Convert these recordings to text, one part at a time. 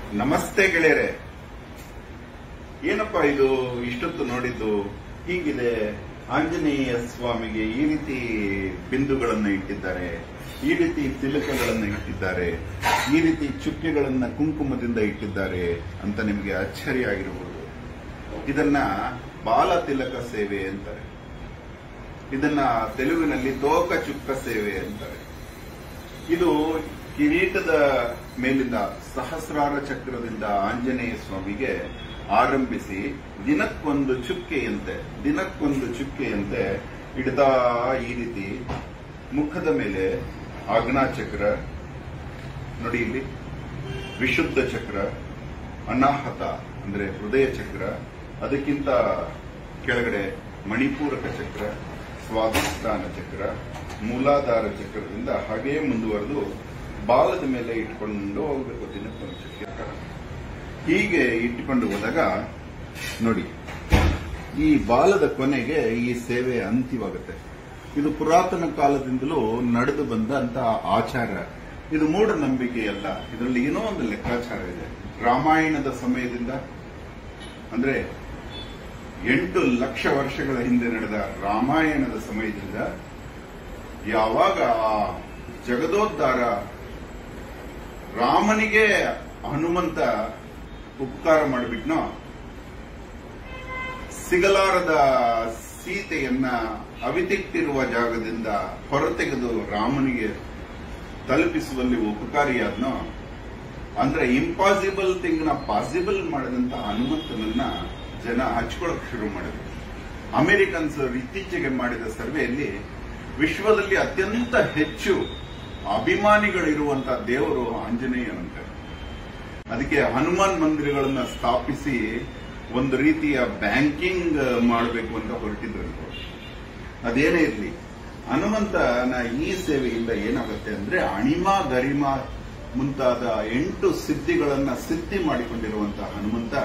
ನಮಸ್ತೆ ಗೆಳೆಯರೆ ಏನಪ್ಪ ಇದು ಇಷ್ಟೊತ್ತು ನೋಡಿದ್ದು ಹೀಗಿದೆ ಆಂಜನೇಯ ಸ್ವಾಮಿಗೆ ಈ ರೀತಿ ಬಿಂದುಗಳನ್ನ ಇಟ್ಟಿದ್ದಾರೆ ಈ ರೀತಿ ತಿಲಕಗಳನ್ನ ಇಟ್ಟಿದ್ದಾರೆ ಈ ರೀತಿ ಚುಕ್ಕೆಗಳನ್ನ ಕುಂಕುಮದಿಂದ ಇಟ್ಟಿದ್ದಾರೆ ಅಂತ ನಿಮಗೆ ಅಚ್ಚರಿ ಆಗಿರಬಹುದು ಇದನ್ನ ಬಾಲ ತಿಲಕ ಸೇವೆ ಅಂತಾರೆ ಇದನ್ನ ತೆಲುಗಿನಲ್ಲಿ ತೋಕ ಚುಕ್ಕ ಸೇವೆ ಅಂತಾರೆ ಇದು ಕಿರೀಟದ ಮೇಲಿಂದ ಸಹಸ್ರಾರ ಚಕ್ರದಿಂದ ಆಂಜನೇಯ ಸ್ವಾಮಿಗೆ ಆರಂಭಿಸಿ ದಿನಕ್ಕೊಂದು ಚುಕ್ಕೆಯಂತೆ ದಿನಕ್ಕೊಂದು ಚುಕ್ಕೆಯಂತೆ ಇಡ್ತಾ ಈ ರೀತಿ ಮುಖದ ಮೇಲೆ ಆಜ್ಞಾ ಚಕ್ರ ನೋಡಿ ಇಲ್ಲಿ ವಿಶುದ್ಧ ಚಕ್ರ ಅನಾಹತ ಅಂದ್ರೆ ಹೃದಯ ಚಕ್ರ ಅದಕ್ಕಿಂತ ಕೆಳಗಡೆ ಮಣಿಪೂರಕ ಚಕ್ರ ಸ್ವಾಧಿಷ್ಠಾನ ಚಕ್ರ ಮೂಲಾಧಾರ ಚಕ್ರದಿಂದ ಹಾಗೇ ಮುಂದುವರೆದು ಬಾಲದ ಮೇಲೆ ಇಟ್ಕೊಂಡು ಹೋಗ್ಬೇಕು ದಿನಕ್ಕೊಂದು ಚಕ್ರ ಹೀಗೆ ಇಟ್ಟುಕೊಂಡು ಹೋದಾಗ ನೋಡಿ ಈ ಬಾಲದ ಕೊನೆಗೆ ಈ ಸೇವೆ ಅಂತ್ಯವಾಗುತ್ತೆ ಇದು ಪುರಾತನ ಕಾಲದಿಂದಲೂ ನಡೆದು ಬಂದಂತಹ ಆಚಾರ ಇದು ಮೂಢನಂಬಿಕೆಯಲ್ಲ ಇದರಲ್ಲಿ ಏನೋ ಒಂದು ಲೆಕ್ಕಾಚಾರ ಇದೆ ರಾಮಾಯಣದ ಸಮಯದಿಂದ ಅಂದ್ರೆ ಎಂಟು ಲಕ್ಷ ವರ್ಷಗಳ ಹಿಂದೆ ನಡೆದ ರಾಮಾಯಣದ ಸಮಯದಿಂದ ಯಾವಾಗ ಆ ಜಗದೋದ್ಧಾರ ರಾಮನಿಗೆ ಹನುಮಂತ ಉಪಕಾರ ಮಾಡಿಬಿಟ್ನೋ ಸಿಗಲಾರದ ಸೀತೆಯನ್ನ ಅವಿತಿಟ್ಟಿರುವ ಜಾಗದಿಂದ ಹೊರತೆಗೆದು ರಾಮನಿಗೆ ತಲುಪಿಸುವಲ್ಲಿ ಉಪಕಾರಿಯಾದ್ನೋ ಅಂದ್ರೆ ಇಂಪಾಸಿಬಲ್ ಥಿಂಗ್ ನ ಪಾಸಿಬಲ್ ಮಾಡಿದಂತ ಹನುಮಂತನನ್ನ ಜನ ಹಚ್ಕೊಳಕ್ ಶುರು ಮಾಡಿದ್ರು ಅಮೆರಿಕನ್ಸ್ ಇತ್ತೀಚೆಗೆ ಮಾಡಿದ ಸರ್ವೆಯಲ್ಲಿ ವಿಶ್ವದಲ್ಲಿ ಅತ್ಯಂತ ಹೆಚ್ಚು ಅಭಿಮಾನಿಗಳಿರುವಂತಹ ದೇವರು ಆಂಜನೇಯನಂತೆ ಅದಕ್ಕೆ ಹನುಮಾನ್ ಮಂದಿರಗಳನ್ನ ಸ್ಥಾಪಿಸಿ ಒಂದು ರೀತಿಯ ಬ್ಯಾಂಕಿಂಗ್ ಮಾಡಬೇಕು ಅಂತ ಹೊರಟಿದ್ರು ಅದೇನೇ ಇರಲಿ ಹನುಮಂತನ ಈ ಸೇವೆಯಿಂದ ಏನಾಗುತ್ತೆ ಅಂದ್ರೆ ಅಣಿಮ ಗರಿಮ ಮುಂತಾದ ಎಂಟು ಸಿದ್ಧಿಗಳನ್ನ ಸಿದ್ಧಿ ಮಾಡಿಕೊಂಡಿರುವಂತಹ ಹನುಮಂತ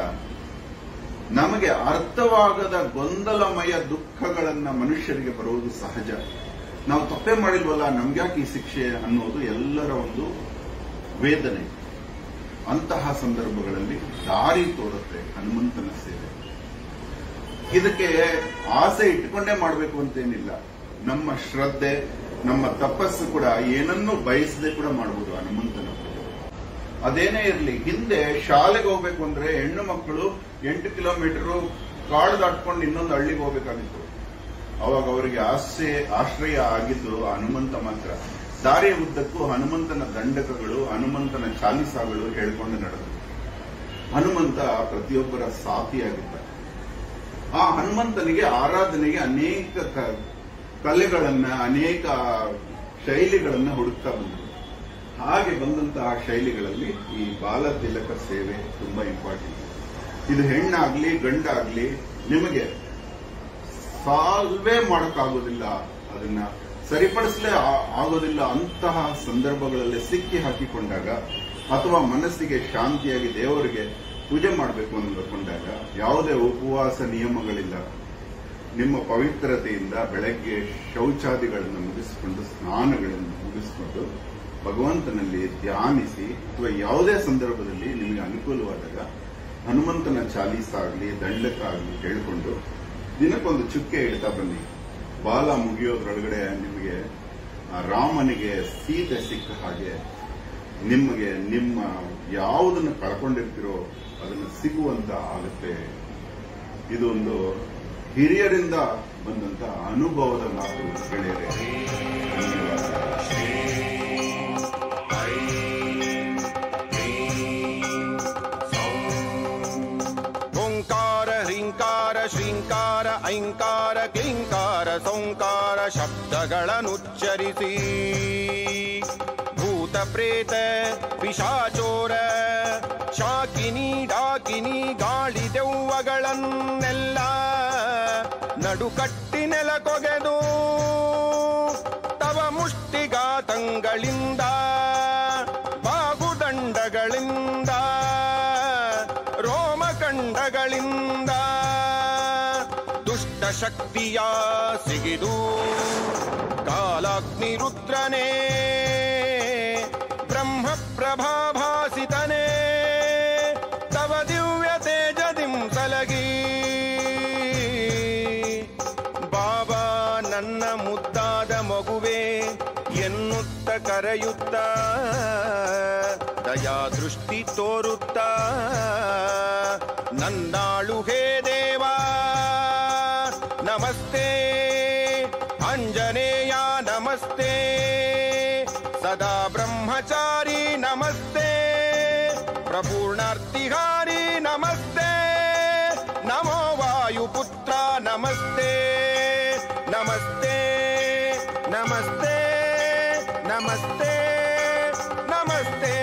ನಮಗೆ ಅರ್ಥವಾಗದ ಗೊಂದಲಮಯ ದುಃಖಗಳನ್ನ ಮನುಷ್ಯರಿಗೆ ಬರುವುದು ಸಹಜ ನಾವು ತಪ್ಪೇ ಮಾಡಿಲ್ವಲ್ಲ ನಮ್ಗ್ಯಾಕೆ ಈ ಶಿಕ್ಷೆ ಅನ್ನೋದು ಎಲ್ಲರ ಒಂದು ವೇದನೆ ಅಂತಹ ಸಂದರ್ಭಗಳಲ್ಲಿ ದಾರಿ ತೋರುತ್ತೆ ಹನುಮಂತನ ಸೇವೆ ಇದಕ್ಕೆ ಆಸೆ ಇಟ್ಟುಕೊಂಡೇ ಮಾಡಬೇಕು ಅಂತೇನಿಲ್ಲ ನಮ್ಮ ಶ್ರದ್ಧೆ ನಮ್ಮ ತಪಸ್ಸು ಕೂಡ ಏನನ್ನೂ ಬಯಸದೆ ಕೂಡ ಮಾಡಬಹುದು ಹನುಮಂತನ ಪೂಜೆ. ಅದೇನೇ ಇರಲಿ ಹಿಂದೆ ಶಾಲೆಗೆ ಹೋಗ್ಬೇಕು ಅಂದ್ರೆ ಹೆಣ್ಣು ಮಕ್ಕಳು ಎಂಟು ಕಿಲೋಮೀಟರ್ ಕಾಡು ದಾಟ್ಕೊಂಡು ಇನ್ನೊಂದು ಹಳ್ಳಿಗೆ ಹೋಗ್ಬೇಕಾಗಿತ್ತು ಅವಾಗ ಅವರಿಗೆ ಆಶ್ರಯ ಆಶ್ರಯ ಆಗಿದ್ದು ಹನುಮಂತ ಮಾತ್ರ ದಾರಿಯ ಉದ್ದಕ್ಕೂ ಹನುಮಂತನ ದಂಡಕಗಳು ಹನುಮಂತನ ಚಾಲಿಸಾಗಳು ಹೇಳ್ಕೊಂಡು ನಡೆದರು ಹನುಮಂತ ಪ್ರತಿಯೊಬ್ಬರ ಸಾಥಿಯಾಗಿದ್ದ ಆ ಹನುಮಂತನಿಗೆ ಆರಾಧನೆಗೆ ಅನೇಕ ಕ- ಕಲೆಗಳನ್ನ ಅನೇಕ ಶೈಲಿಗಳನ್ನ ಹುಡುಕ್ತಾ ಬಂದರು ಹಾಗೆ ಬಂದಂತಹ ಶೈಲಿಗಳಲ್ಲಿ ಈ ಬಾಲ ತಿಲಕ ಸೇವೆ ತುಂಬಾ ಇಂಪಾರ್ಟೆಂಟ್ ಇದು ಹೆಣ್ಣಾಗ್ಲಿ ಗಂಡಾಗ್ಲಿ ನಿಮಗೆ ಸಾಲ್ವೇ ಮಾಡೋಕ್ಕಾಗೋದಿಲ್ಲ ಅದನ್ನ ಸರಿಪಡಿಸಲೇ ಆ- ಆಗೋದಿಲ್ಲ ಅಂತಹ ಸಂದರ್ಭಗಳಲ್ಲಿ ಸಿಕ್ಕಿ ಹಾಕಿಕೊಂಡಾಗ ಅಥವಾ ಮನಸ್ಸಿಗೆ ಶಾಂತಿಯಾಗಿ ದೇವರಿಗೆ ಪೂಜೆ ಮಾಡಬೇಕು ಅಂದುಕೊಂಡಾಗ ಯಾವುದೇ ಉಪವಾಸ ನಿಯಮಗಳಿಲ್ಲ ನಿಮ್ಮ ಪವಿತ್ರತೆಯಿಂದ ಬೆಳಗ್ಗೆ ಶೌಚಾದಿಗಳನ್ನು ಮುಗಿಸಿಕೊಂಡು ಸ್ನಾನಗಳನ್ನು ಮುಗಿಸಿಕೊಂಡು ಭಗವಂತನಲ್ಲಿ ಧ್ಯಾನಿಸಿ ಅಥವಾ ಯಾವುದೇ ಸಂದರ್ಭದಲ್ಲಿ ನಿಮಗೆ ಅನುಕೂಲವಾದಾಗ ಹನುಮಂತನ ಚಾಲೀಸ ಆಗಲಿ ದಂಡಕ ಆಗಲಿ ಹೇಳಿಕೊಂಡು ದಿನಕ್ಕೊಂದು ಚುಕ್ಕೆ ಇಡ್ತಾ ಬನ್ನಿ ಬಾಲ ಮುಗಿಯೋದ್ರೊಳಗಡೆ ನಿಮಗೆ ಆ ರಾಮನಿಗೆ ಸೀತೆ ಸಿಕ್ಕ ಹಾಗೆ ನಿಮಗೆ ನಿಮ್ಮ ಯಾವುದನ್ನು ಕಳ್ಕೊಂಡಿರ್ತೀರೋ ಅದನ್ನು ಸಿಗುವಂತ ಆಗುತ್ತೆ ಇದೊಂದು ಹಿರಿಯರಿಂದ ಬಂದಂತ ಅನುಭವದ ಮಾತು ಗೆಳೆಯರೆ ಧನ್ಯವಾದ ಓಂಕಾರ ಹ್ರೀಂಕಾರ ಶ್ರೀಂಕಾರ ಐಂಕಾರ ಕ್ಲೀಂಕಾರ ಸೌಂಕಾರ ಶಬ್ದಗಳನ್ನುಚ್ಚರಿಸಿ ಭೂತ ಪ್ರೇತ ಪಿಶಾಚೋರ ಶಾಕಿನಿ ಡಾಕಿನಿ ಗಾಳಿ ದೆವ್ವಗಳನ್ನೆಲ್ಲ ನಡುಕಟ್ಟಿ ನೆಲಕೊಗೆದು ತವ ಮುಷ್ಟಿಗಾತಂಗಳಿಂದ ಬಾಗುದಂಡಗಳಿಂದ ರೋಮಕಂಡಗಳಿಂದ ದುಷ್ಟ ಶಕ್ತಿಯ ಸಿಗಿದು ಕಾಲಾಗ್ನಿ ರುದ್ರನೇ ಬ್ರಹ್ಮ ಪ್ರಭಾಭಾಸಿತನೇ ಕರೆಯುತ್ತ ದಯಾ ದೃಷ್ಟಿ ತೋರುತ್ತ ನನ್ನಾಳು ಹೇ ದೇವಾ ನಮಸ್ತೆ ಅಂಜನೇಯ ನಮಸ್ತೆ ಸದಾ ಬ್ರಹ್ಮಚಾರಿ ನಮಸ್ತೆ ಪ್ರಪೂರ್ಣಾರ್ತಿಹಾರಿ ನಮಸ್ತೆ ನಮೋ ವಾಯುಪುತ್ರ ನಮಸ್ತೆ ನಮಸ್ತೆ ನಮಸ್ತೆ ನಮಸ್ತೆ ನಮಸ್ತೆ